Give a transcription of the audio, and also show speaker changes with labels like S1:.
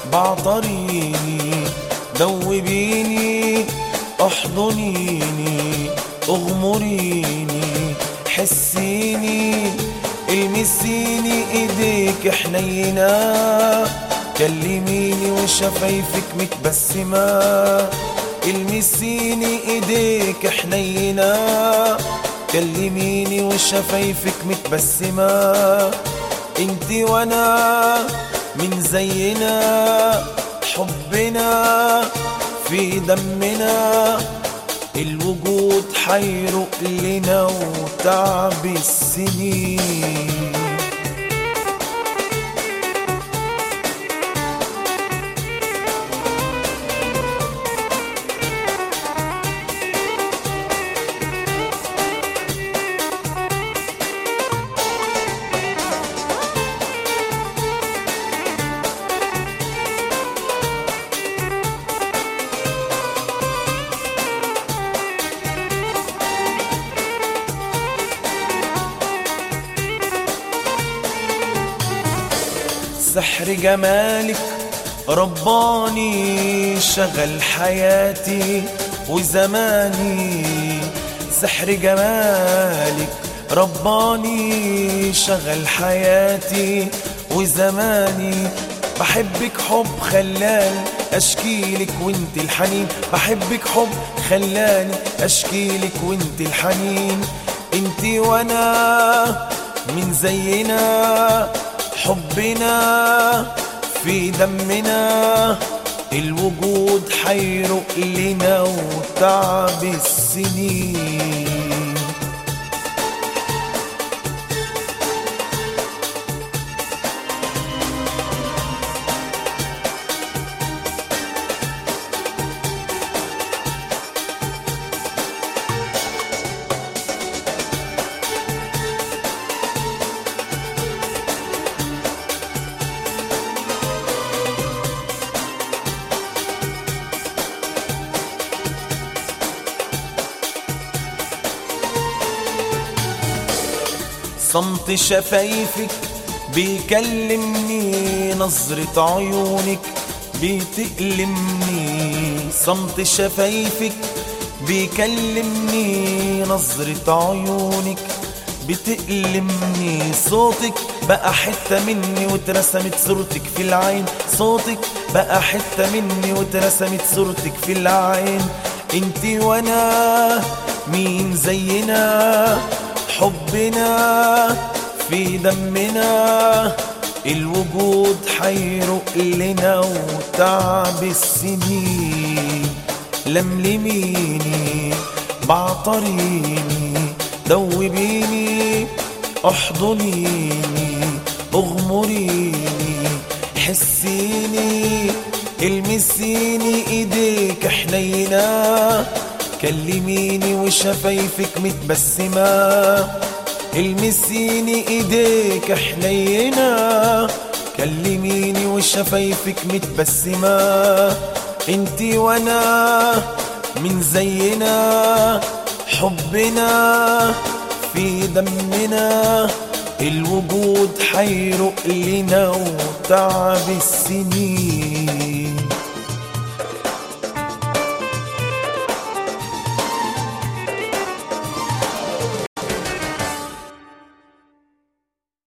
S1: بعطريني دوبيني احضنيني اغمريني حسيني المسيني ايديك حنينة كلميني وشفايفك متبسمة المسيني ايديك حنينة كلميني وشفايفك متبسمة انتي وانا من زينا حبنا في دمنا الوجود حيرق لنا وتعب السنين سحر جمالك رباني شغل حياتي وزماني سحر جمالك رباني شغل حياتي وزماني بحبك حب خلال اشكيلك وانت الحنين بحبك حب خلاني اشكيلك وانت الحنين انت وانا من زينا حبنا في دمنا الوجود حيرق لنا وتعب السنين صمت شفايفك بيكلمني نظرة عيونك بتألمني صمت شفايفك بيكلمني نظرة عيونك بتألمني صوتك بقى حتة مني واترسمت صورتك في العين صوتك بقى حتة مني واترسمت صورتك في العين انتي وانا مين زينا حبنا في دمنا الوجود حيرق لنا وتعب السنين لملميني بعطريني دوبيني احضنيني اغمريني حسيني المسيني ايديك حنينه كلميني وشفايفك متبسمة المسيني ايديك حنينة كلميني وشفايفك متبسمة انتي وانا من زينا حبنا في دمنا الوجود حيرق لنا وتعب السنين